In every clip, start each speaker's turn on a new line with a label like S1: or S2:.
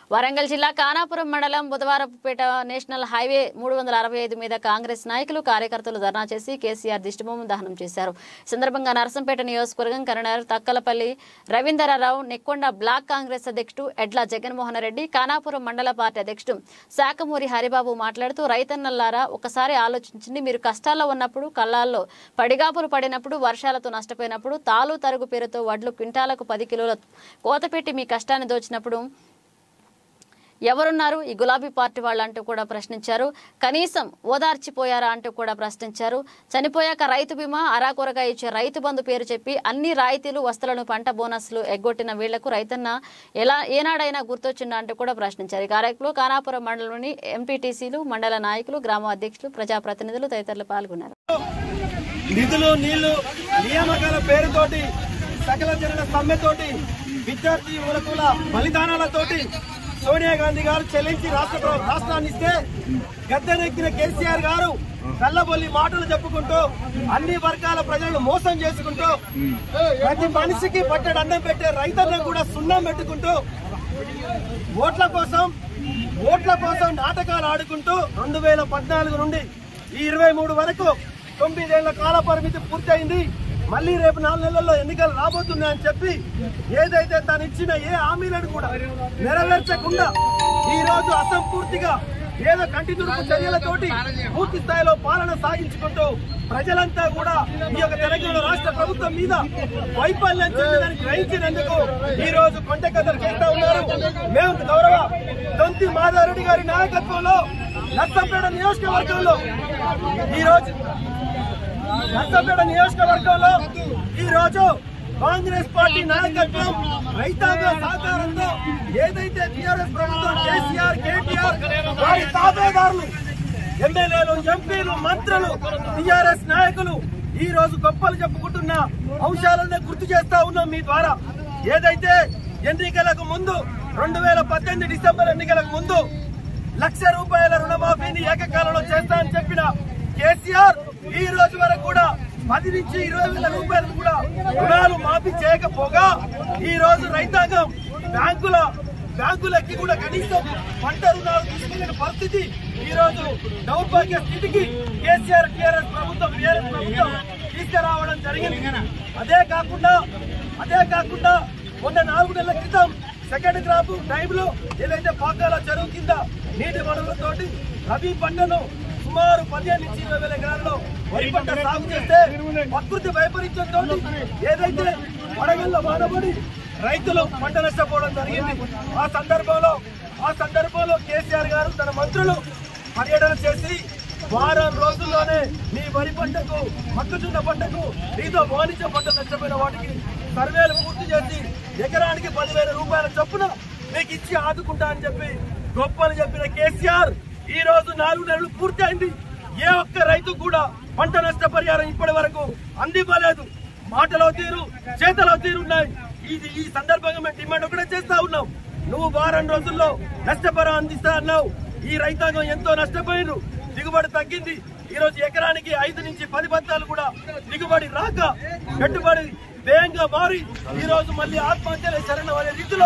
S1: వరంగల్ జిల్లా కానాపురం మండలం Budhavarapeta national highway మూడు వందల అరవై ఐదు మీద కాంగ్రెస్ నాయకులు కార్యకర్తలు ధర్నా చేసి కేసీఆర్ దిష్టిబొమ్మ దహనం చేశారు ఈ సందర్భంగా నరసంపేట నియోజకవర్గం కరీంనగర్ తక్కలపల్లి రవీందరరావు నెక్కొండ బ్లాక్ కాంగ్రెస్ అధ్యక్షుడు ఎడ్ల జగన్మోహన్ రెడ్డి కానాపురం మండల పార్టీ అధ్యక్షుడు శాఖమూరి హరిబాబు మాట్లాడుతూ రైతన్నల్లారా ఒకసారి ఆలోచించండి మీరు కష్టాల్లో ఉన్నప్పుడు కళ్ళాల్లో పడిగాపులు పడినప్పుడు వర్షాలతో నష్టపోయినప్పుడు తాలు తరుగు పేరుతో వడ్లు క్వింటాలకు పది కిలోల కోత పెట్టి మీ కష్టాన్ని దోచినప్పుడు ఎవరున్నారు ఈ గులాబీ పార్టీ వాళ్ళు అంటూ కూడా ప్రశ్నించారు కనీసం ఓదార్చిపోయారా అంటూ కూడా ప్రశ్నించారు చనిపోయాక రైతు బీమా అరాకొరగా ఇచ్చే రైతు బంధు పేరు చెప్పి అన్ని రాయితీలు వస్తువులను పంట బోనస్లు ఎగ్గొట్టిన వీళ్లకు రైతన్న ఎలా ఏనాడైనా గుర్తొచ్చిందా అంటూ కూడా ప్రశ్నించారు ఈ కార్యక్రమంలో కానాపురం మండలంలోని ఎంపీటీసీలు మండల నాయకులు గ్రామ అధ్యక్షులు ప్రజాప్రతినిధులు తదితరులు పాల్గొన్నారు
S2: నిధులు నీళ్లు నియామకాల పేరుతోటి సకల జనుల సమ్మెతోటి విద్యార్థి యువకుల బలిదానాలతోటి సోనియా గాంధీ గారు చెల్లించి రాష్ట్ర ప్ర- రాష్ట్రాన్ని ఇస్తే గద్దెనెక్కిన కేసీఆర్ గారు కళ్ళబొల్లి మాటలు చెప్పుకుంటూ అన్ని వర్గాల ప్రజలను మోసం చేసుకుంటూ ప్రతి మనిషికి పట్టడు అన్నం పెట్టే రైతన్న కూడా సున్నం పెట్టుకుంటూ ఓట్ల కోసం ఓట్ల కోసం నాటకాలు ఆడుకుంటూ రెండు వేల పద్నాలుగు నుండి ఈ ఇరవై మూడు వరకు తొమ్మిదేళ్ల కాల పరిమితి పూర్తయింది మళ్ళీ రేపు నాలుగు నెలల్లో ఎన్నికలు రాబోతున్నాయని చెప్పి ఏదైతే తను ఇచ్చిన ఏ హామీలను కూడా నెరవేర్చకుండా ఈ రోజు అసంపూర్తిగా ఏదో కంటి తుడుపు చర్యలతోటి పూర్తి స్థాయిలో పాలన సాగించుకుంటూ ప్రజలంతా కూడా ఈ యొక్క తెలంగాణ రాష్ట్ర ప్రభుత్వం మీద వైఫల్యం చెందిందని గ్రహించినందుకు ఈ రోజు కొంట కథలు చేస్తా ఉన్నారు మేము గౌరవ దొంతి మాధారెడ్డి గారి నాయకత్వంలో నర్సంపేట నియోజకవర్గంలో ఈ రోజు నర్సంపేట నియోజకవర్గంలో ఈ రోజు కాంగ్రెస్ పార్టీ నాయకత్వం రైతాంగ సహకారంతో ఏదైతే టీఆర్ఎస్ ప్రభుత్వం కేసీఆర్ కేటీఆర్ వారి తాబేదారులు ఎమ్మెల్యేలు ఎంపీలు మంత్రులు టీఆర్ఎస్ నాయకులు ఈ రోజు గొప్పలు చెప్పుకుంటున్న అంశాలను గుర్తు చేస్తా ఉన్నాం మీ ద్వారా ఏదైతే ఎన్నికలకు ముందు రెండు వేల పద్దెనిమిది డిసెంబర్ ఎన్నికలకు ముందు లక్ష రూపాయల రుణమాఫీని ఏకకాలంలో చేస్తా అని చెప్పిన కేసీఆర్ ఈ రోజు వరకు కూడా పది నుంచి ఇరవై వేల రూపాయలు కూడా రుణాలు మాఫీ చేయకపోగా ఈ రోజు రైతాంగం బ్యాంకుల బ్యాంకులకి కూడా కనీసం పంట రుణాలు తీసుకునే పరిస్థితి ఈ రోజు దౌర్భాగ్య స్థితికి కేసీఆర్ టీఆర్ఎస్ ప్రభుత్వం టీఆర్ఎస్ ప్రభుత్వం తీసుకురావడం జరిగింది అదే కాకుండా అదే కాకుండా మొన్న నాలుగు నెలల క్రితం సెకండ్ క్రాప్ టైంలో ఏదైతే పాకాల చెరువు కింద నీటి వనరులతోటి రబీ పంటను సుమారు పదిహేను నుంచి ఇరవై వేల ఎకరాల్లో వరి పంట సాగు చేస్తే ప్రకృతి వైపరీత్యంతో ఏదైతే వడగల్లో వానబడి రైతులు పంట నష్టపోవడం జరిగింది ఆ సందర్భంలో ఆ సందర్భంలో కేసీఆర్ గారు తన మంత్రులు పర్యటన చేసి వారం రోజుల్లోనే మీ వరి పంటకు మొక్కజొన్న పంటకు మీతో వాణిజ్య పంట నష్టపోయిన వాటికి సర్వేలు పూర్తి చేసి ఎకరానికి పదివేల రూపాయల చొప్పున మీకు ఇచ్చి ఆదుకుంటా అని చెప్పి గొప్పలు చెప్పిన కేసీఆర్ ఈ రోజు నాలుగు నెలలు పూర్తి అయింది ఏ ఒక్క రైతు కూడా పంట నష్టపరిహారం ఇప్పటి వరకు అందివ్వలేదు మాటలో తీరు చేతలో తీరు ఉన్నాయి ఇది ఈ సందర్భంగా మేము డిమాండ్ ఒకటే చేస్తా ఉన్నాం నువ్వు వారం రోజుల్లో నష్టపరం అందిస్తా అన్నావు ఈ రైతాంగం ఎంతో నష్టపోయిన దిగుబడి తగ్గింది ఈ రోజు ఎకరానికి ఐదు నుంచి పది బత్తాలు కూడా దిగుబడి రాక పెట్టుబడి వ్యయంగా మారి ఈ రోజు మళ్ళీ ఆత్మహత్యలే శరణ అనే రీతిలో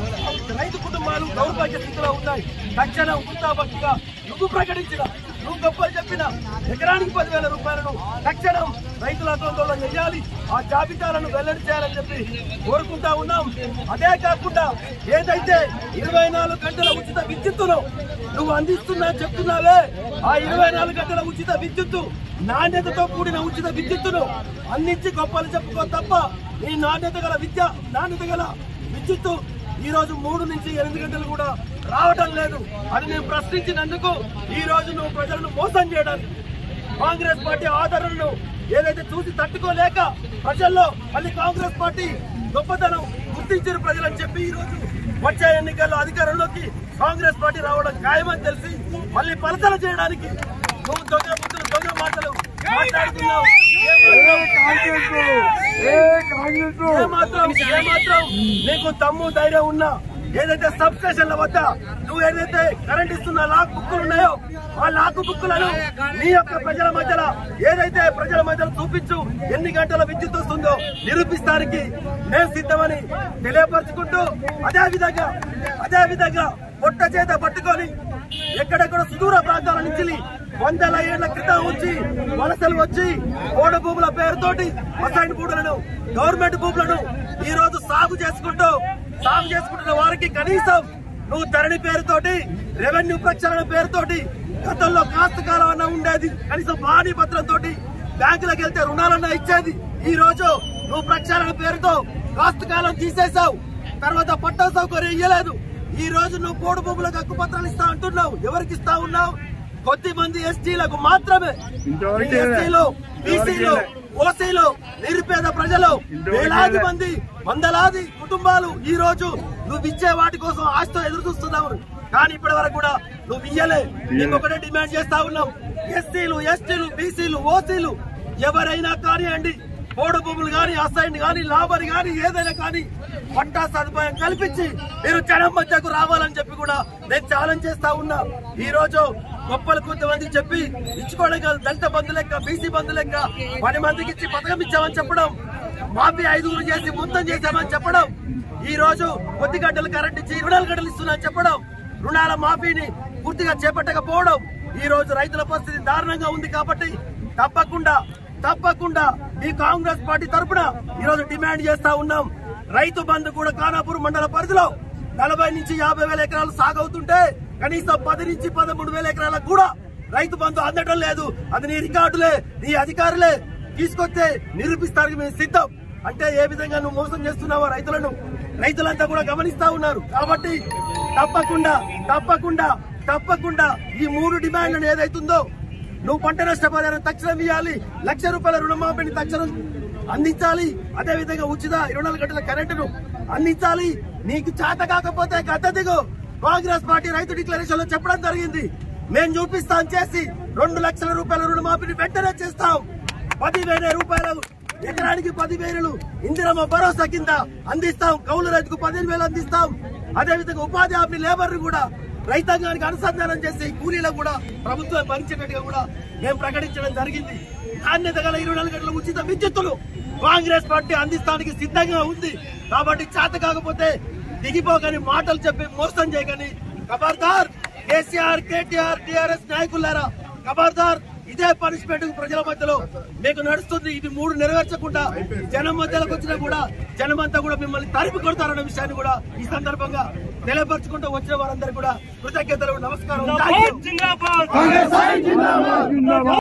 S2: రైతు కుటుంబాలు దౌర్భాగ్య స్థితిలో ఉన్నాయి తక్షణం గుత్తాభక్తిగా నువ్వు ప్రకటించిన నువ్వు గొప్పలు చెప్పిన ఎకరానికి పదివేల రూపాయలను తక్షణం రైతుల ఆందోళన చేయాలి ఆ జాబితాలను వెల్లడి చేయాలని చెప్పి కోరుకుంటా ఉన్నాం అదే కాకుండా ఏదైతే ఇరవై నాలుగు గంటల ఉచిత విద్యుత్తును నువ్వు అందిస్తున్నా చెప్తున్నావే ఆ ఇరవై నాలుగు గంటల ఉచిత విద్యుత్తు నాణ్యతతో కూడిన ఉచిత విద్యుత్తును అందించి గొప్పలు చెప్పుకో తప్ప ఈ నాణ్యత గల విద్య నాణ్యత గల విద్యుత్తు ఈ రోజు మూడు నుంచి ఎనిమిది గంటలు కూడా రావటం లేదు అది నేను ప్రశ్నించినందుకు ఈ రోజు నువ్వు ప్రజలను మోసం చేయడానికి కాంగ్రెస్ పార్టీ ఆదరణను ఏదైతే చూసి తట్టుకోలేక ప్రజల్లో మళ్ళీ కాంగ్రెస్ పార్టీ గొప్పతనం గుర్తించిన ప్రజలని చెప్పి ఈ రోజు వచ్చే ఎన్నికల్లో అధికారంలోకి కాంగ్రెస్ పార్టీ రావడం ఖాయమని తెలిసి మళ్ళీ పలసన చేయడానికి నువ్వు దొంగ బుద్ధులు దొంగ మాటలు మాట్లాడుతున్నావు ఏమాత్రం ఏమాత్రం నీకు తమ్ము ధైర్యం ఉన్నా ఏదైతే సబ్ స్టేషన్ల వద్ద నువ్వు ఏదైతే కరెంట్ ఇస్తున్న లాక్ బుక్కులు ఉన్నాయో ఆ లాక్ బుక్కులను నీ యొక్క ప్రజల మధ్యలో ఏదైతే ప్రజల మధ్యలో చూపించు ఎన్ని గంటల విద్యుత్ వస్తుందో నిరూపిస్తానికి మేము సిద్ధమని తెలియపరుచుకుంటూ అదే విధంగా అదే విధంగా పొట్ట చేత పట్టుకొని ఎక్కడెక్కడ సుదూర ప్రాంతాల నుంచి వందల ఏళ్ల క్రితం వచ్చి వలసలు వచ్చి ఓడ భూముల పేరుతోటి అసైన్ భూములను గవర్నమెంట్ భూములను ఈ రోజు సాగు చేసుకుంటూ సాగు చేసుకుంటున్న వారికి కనీసం నువ్వు ధరణి పేరుతోటి రెవెన్యూ ప్రక్షాళన పేరుతోటి గతంలో కాస్త కాలం అన్న ఉండేది కనీసం వాణి పత్రంతో బ్యాంకులకు వెళ్తే రుణాలన్నా ఇచ్చేది ఈ రోజు నువ్వు ప్రక్షాళన పేరుతో కాస్త కాలం తీసేశావు తర్వాత పట్టా సౌకర్యం ఇయ్యలేదు ఈ రోజు నువ్వు పోడు భూములకు హక్కు పత్రాలు ఇస్తా అంటున్నావు ఎవరికి ఇస్తా ఉన్నావు కొద్ది మంది ఎస్టీలకు మాత్రమే
S3: ఇంతవరకు
S2: ఎస్టీలు బీసీలు ఓసీలు నిరుపేద ప్రజలు వేలాది మంది వందలాది కుటుంబాలు ఈ రోజు నువ్వు ఇచ్చే వాటి కోసం ఆశతో ఎదురు చూస్తున్నావు కానీ ఇప్పటి వరకు కూడా నువ్వు ఇయ్యలే ఇంకొకటే డిమాండ్ చేస్తా ఉన్నాం ఎస్సీలు ఎస్టీలు బీసీలు ఓసీలు ఎవరైనా కానివ్వండి పోడు భూములు గాని అసైన్ గాని లాభని గాని ఏదైనా కానీ పట్టా సదుపాయం కల్పించి మీరు జనం మధ్యకు రావాలని చెప్పి కూడా నేను ఛాలెంజ్ చేస్తా ఉన్నా ఈ రోజు గొప్పలు కొంతమంది చెప్పి ఇచ్చుకోవడం కాదు దళిత బంధు లెక్క బీసీ బంధు లెక్క పది మందికి ఇచ్చి పథకం ఇచ్చామని చెప్పడం మాఫీ ఐదుగురు చేసి మొత్తం చేశామని చెప్పడం ఈ రోజు కొద్ది గంటలు కరెంట్ ఇచ్చి ఇరవై నాలుగు గంటలు ఇస్తున్నా చెప్పడం రుణాల మాఫీని పూర్తిగా చేపట్టకపోవడం ఈ రోజు రైతుల పరిస్థితి దారుణంగా ఉంది కాబట్టి తప్పకుండా తప్పకుండా ఈ కాంగ్రెస్ పార్టీ తరఫున ఈ రోజు డిమాండ్ చేస్తా ఉన్నాం రైతు బంధు కూడా ఖానాపూర్ మండల పరిధిలో నలభై నుంచి యాభై వేల ఎకరాలు సాగవుతుంటే కనీసం పది నుంచి పదమూడు వేల ఎకరాలకు కూడా రైతు బంధు అందడం లేదు అది నీ రికార్డులే నీ అధికారులే తీసుకొస్తే నిరూపిస్తానికి మేము సిద్ధం అంటే ఏ విధంగా నువ్వు మోసం చేస్తున్నావో రైతులను రైతులంతా కూడా గమనిస్తా ఉన్నారు కాబట్టి తప్పకుండా తప్పకుండా తప్పకుండా ఈ మూడు డిమాండ్లను ఏదైతుందో నువ్వు పంట నష్టపరిహారం తక్షణం ఇవ్వాలి లక్ష రూపాయల రుణమాఫీని తక్షణం అందించాలి అదే విధంగా ఉచిత ఇరవై నాలుగు గంటల కరెంటును అందించాలి నీకు చేత కాకపోతే గత దిగు కాంగ్రెస్ పార్టీ రైతు డిక్లరేషన్ లో చెప్పడం జరిగింది మేము చూపిస్తాం చేసి రెండు లక్షల రూపాయల రుణమాఫీని వెంటనే చేస్తాం పదివేల రూపాయలు ఎకరానికి పదివేలు ఇందిరమ్మ భరోసా కింద అందిస్తాం కౌలు రైతుకు పదిహేను వేలు అందిస్తాం అదే విధంగా ఉపాధి హామీ లేబర్ కూడా రైతాంగానికి అనుసంధానం చేసి కూలీలకు కూడా ప్రభుత్వం భరించేటట్టుగా కూడా మేము ప్రకటించడం జరిగింది నాణ్యత గల ఇరవై నాలుగు గంటల ఉచిత విద్యుత్తులు కాంగ్రెస్ పార్టీ అందిస్తానికి సిద్ధంగా ఉంది కాబట్టి చేత కాకపోతే దిగిపోకని మాటలు చెప్పి మోసం చేయకని ఖబర్దార్ కేసీఆర్ కేటీఆర్ టిఆర్ఎస్ నాయకులారా ఖబర్దార్ ఇదే పనిష్మెంట్ ప్రజల మధ్యలో మీకు నడుస్తుంది ఇది మూడు నెరవేర్చకుండా జనం మధ్యలోకి వచ్చినా కూడా జనమంతా కూడా మిమ్మల్ని తరిమి కొడతారన్న విషయాన్ని కూడా ఈ సందర్భంగా తెలియపరచుకుంటూ వచ్చిన వారందరూ కూడా కృతజ్ఞతలు నమస్కారం Thank you.
S3: జిందాబాద్